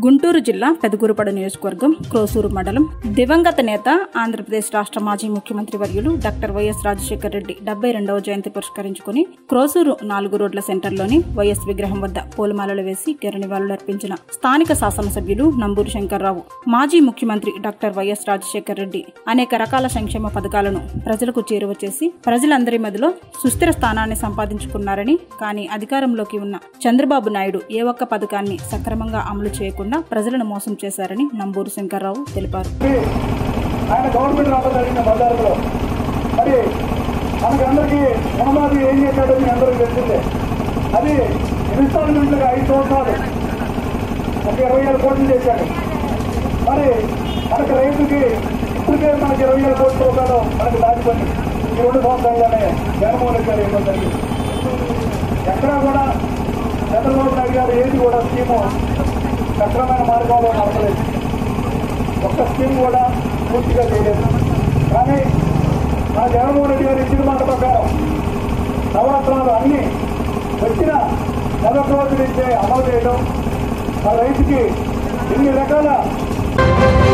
గుంటూరు జిల్లా పెదకూరుపడ నియోజకవర్గం క్రోసూరు మండలం దివంగత నేత ఆంధ్రప్రదేశ్ రాష్ట్ర మాజీ ముఖ్యమంత్రి వర్యులు డాక్టర్ వైఎస్ రాజశేఖర రెడ్డి డెబ్బై రెండవ జయంతి పురస్కరించుకుని క్రోసూరు నాలుగు రోడ్ల సెంటర్లోని వైఎస్ విగ్రహం వద్ద పూలమాలలు వేసి కెర నివాళులర్పించిన స్థానిక శాసనసభ్యులు నంబూరు శంకర్రావు మాజీ ముఖ్యమంత్రి డాక్టర్ వైఎస్ రాజశేఖర రెడ్డి అనేక రకాల సంక్షేమ పథకాలను ప్రజలకు చేరువ చేసి ప్రజలందరి మధ్యలో సుస్థిర స్థానాన్ని సంపాదించుకున్నారని కానీ అధికారంలోకి ఉన్న చంద్రబాబు నాయుడు ఏ ఒక్క పథకాన్ని సక్రమంగా అమలు చేయకుండా ప్రజలను మోసం చేశారని నంబూరు శంకర్రావు తెలిపారు ఆయన గవర్నమెంట్ రావడం జరిగిన బజార్లో మరి మనకందరికీ రుణమాఫీ ఏం చేశాడో మీ అందరికీ తెలిసిందే అది ఇన్స్టాల్మెంట్లుగా ఐదు సంవత్సరాలు ఒక ఇరవై ఏడు కోట్లు చేశాడు మరి మనకి రైతుకి ఇప్పటికే మనకి ఇరవై ఏడు కోట్ల రూపాయలు మనకి దాచిపోయి ఈ రెండు సంవత్సరాల్లోనే జగన్మోహన్ రెడ్డి గారు ఇవ్వడం జరిగింది ఎక్కడా కూడా చంద్రబాబు నాయుడు గారు ఏది కూడా స్కీము సక్రమైన మార్గంలో నడపలేదు ఒక్క స్కీమ్ కూడా పూర్తిగా చేయలేదు కానీ మా జగన్మోహన్ రెడ్డి గారు ఇచ్చిన మాట ప్రకారం నవరత్నాలు అన్ని వచ్చిన నెల రోజుల నుంచే అమలు చేయడం మా రైతుకి ఇన్ని రకాల